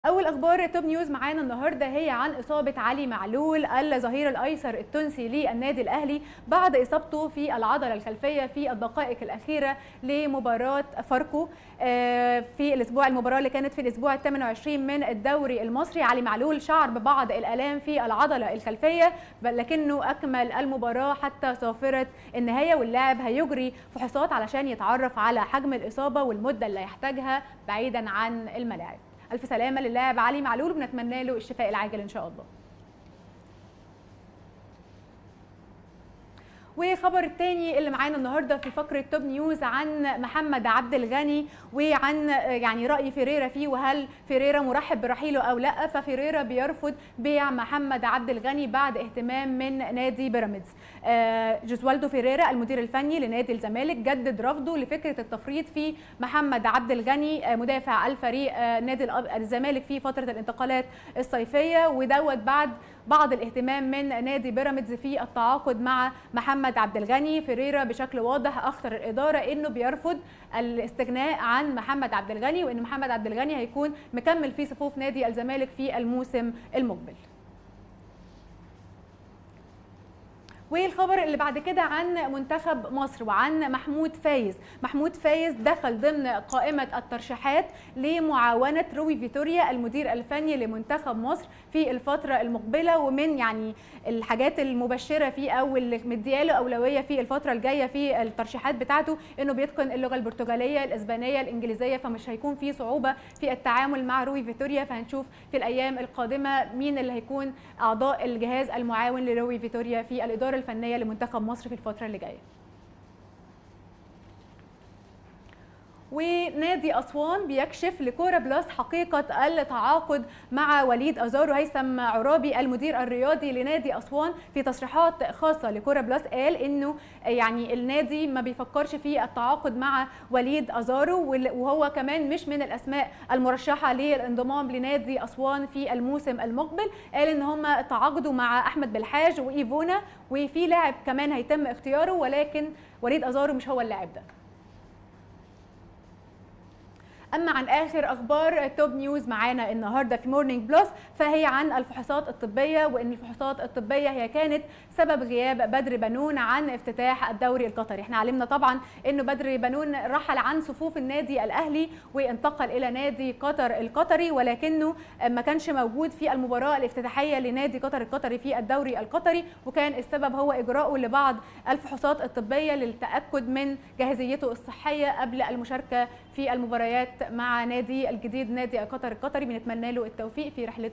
أول أخبار توب نيوز معانا النهاردة هي عن إصابة علي معلول الظهير الأيسر التونسي للنادي الأهلي بعد إصابته في العضلة الخلفية في الدقائق الأخيرة لمباراة فاركو في الأسبوع المباراة اللي كانت في الأسبوع ال 28 من الدوري المصري علي معلول شعر ببعض الآلام في العضلة الخلفية لكنه أكمل المباراة حتى صافرة النهاية واللاعب هيجري فحوصات علشان يتعرف على حجم الإصابة والمدة اللي هيحتاجها بعيدا عن الملاعب الف سلامه للاعب علي معلول وبنتمنى له الشفاء العاجل ان شاء الله وخبر الثاني اللي معانا النهارده في فقره توب نيوز عن محمد عبد الغني وعن يعني راي فيريرا فيه وهل فيريرا مرحب برحيله او لا ففيريرا بيرفض بيع محمد عبد الغني بعد اهتمام من نادي بيراميدز جوزوالدو فيريرا المدير الفني لنادي الزمالك جدد رفضه لفكره التفريط في محمد عبد الغني مدافع الفريق نادي الزمالك في فتره الانتقالات الصيفيه ودوت بعد بعض الاهتمام من نادي بيراميدز في التعاقد مع محمد عبد الغني فيريرا بشكل واضح اخطر الاداره انه بيرفض الاستغناء عن محمد عبد الغني وان محمد عبد الغني هيكون مكمل في صفوف نادي الزمالك في الموسم المقبل والخبر اللي بعد كده عن منتخب مصر وعن محمود فايز محمود فايز دخل ضمن قائمة الترشيحات لمعاونة روي فيتوريا المدير الفني لمنتخب مصر في الفترة المقبلة ومن يعني الحاجات المبشرة فيه أو اللي مدياله أولوية في الفترة الجاية في الترشيحات بتاعته إنه بيتقن اللغة البرتغالية الإسبانية الإنجليزية فمش هيكون في صعوبة في التعامل مع روي فيتوريا فهنشوف في الأيام القادمة مين اللي هيكون أعضاء الجهاز المعاون لروي فيتوريا في الإدارة الفنيه لمنتخب مصر في الفتره اللي جايه ونادي اسوان بيكشف لكوره بلس حقيقه التعاقد مع وليد ازارو هيثم عرابي المدير الرياضي لنادي اسوان في تصريحات خاصه لكوره بلس قال انه يعني النادي ما بيفكرش في التعاقد مع وليد ازارو وهو كمان مش من الاسماء المرشحه للانضمام لنادي اسوان في الموسم المقبل قال ان هم تعاقدوا مع احمد بالحاج وايفونا وفي لاعب كمان هيتم اختياره ولكن وليد ازارو مش هو اللاعب ده اما عن اخر اخبار توب نيوز معانا النهارده في مورنينج بلس فهي عن الفحوصات الطبيه وان الفحوصات الطبيه هي كانت سبب غياب بدر بنون عن افتتاح الدوري القطري احنا علمنا طبعا انه بدر بنون رحل عن صفوف النادي الاهلي وانتقل الى نادي قطر القطري ولكنه ما كانش موجود في المباراه الافتتاحيه لنادي قطر القطري في الدوري القطري وكان السبب هو اجراءه لبعض الفحوصات الطبيه للتاكد من جاهزيته الصحيه قبل المشاركه في المباريات مع نادي الجديد نادي قطر القطري بنتمنى له التوفيق في رحلته